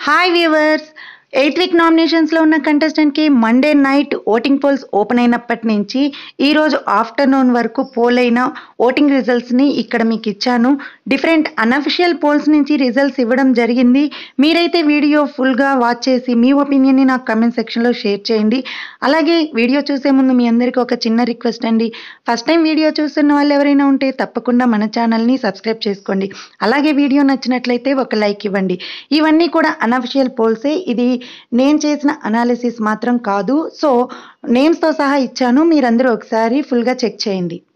hi viewers eighth week నామినేషన్స్లో ఉన్న కంటెస్టెంట్కి Monday night voting polls open అయినప్పటి నుంచి ఈరోజు ఆఫ్టర్నూన్ వరకు పోల్ అయిన ఓటింగ్ రిజల్ట్స్ని ఇక్కడ మీకు ఇచ్చాను డిఫరెంట్ అన్అఫిషియల్ పోల్స్ నుంచి రిజల్ట్స్ ఇవ్వడం జరిగింది మీరైతే వీడియో ఫుల్గా వాచ్ చేసి మీ ఒపీనియన్ని నాకు కమెంట్ సెక్షన్లో షేర్ చేయండి అలాగే వీడియో చూసే ముందు మీ అందరికీ ఒక చిన్న రిక్వెస్ట్ అండి ఫస్ట్ టైం వీడియో చూస్తున్న వాళ్ళు ఎవరైనా ఉంటే తప్పకుండా మన ఛానల్ని సబ్స్క్రైబ్ చేసుకోండి అలాగే వీడియో నచ్చినట్లయితే ఒక లైక్ ఇవ్వండి ఇవన్నీ కూడా అన్అఫిషియల్ పోల్సే ఇది నేను చేసిన అనాలిసిస్ మాత్రం కాదు సో నేమ్స్తో సహా ఇచ్చాను మీరందరూ ఒకసారి ఫుల్గా చెక్ చేయండి